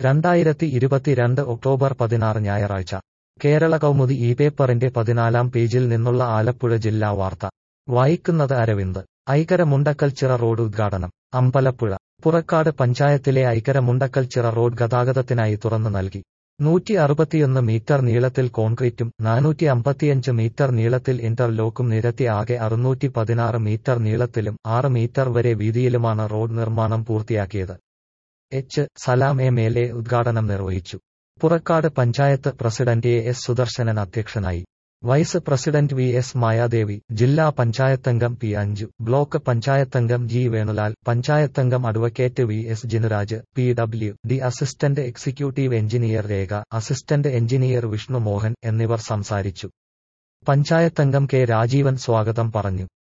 രണ്ടായിരത്തി ഇരുപത്തിരണ്ട് ഒക്ടോബർ പതിനാറ് ഞായറാഴ്ച കേരള കൗമുദി ഈ പേപ്പറിന്റെ പതിനാലാം പേജിൽ നിന്നുള്ള ആലപ്പുഴ ജില്ലാ വാർത്ത വായിക്കുന്നത് അരവിന്ദ് ഐക്കര മുണ്ടക്കൽച്ചിറ റോഡ് ഉദ്ഘാടനം അമ്പലപ്പുഴ പുറക്കാട് പഞ്ചായത്തിലെ ഐക്കര മുണ്ടക്കൽച്ചിറ റോഡ് ഗതാഗതത്തിനായി തുറന്നു നൽകി നൂറ്റി അറുപത്തിയൊന്ന് മീറ്റർ നീളത്തിൽ കോൺക്രീറ്റും നാനൂറ്റി അമ്പത്തിയഞ്ച് മീറ്റർ നീളത്തിൽ ഇന്റർലോക്കും നിരത്തി ആകെ അറുന്നൂറ്റി പതിനാറ് മീറ്റർ നീളത്തിലും ആറ് മീറ്റർ വരെ വീതിയിലുമാണ് റോഡ് നിർമ്മാണം പൂർത്തിയാക്കിയത് H Salam M L A ഉദ്ഘാടനം നിർവഹിച്ചു Purakkad panchayat president A S Sudarsanan അധ്യക്ഷനായി vice president V S Mayadevi ജില്ലാ പഞ്ചായത്തംഗം പി അഞ്ജു ബ്ലോക്ക് പഞ്ചായത്തംഗം ജി വേണുലാൽ പഞ്ചായത്തംഗം advocate V S Jinuraj P W D assistant executive engineer Rekha assistant engineer Vishnu Mohan എന്നിവർ സംസാരിച്ചു പഞ്ചായത്തംഗം കെ രാജീവൻ സ്വാഗതം പറഞ്ഞു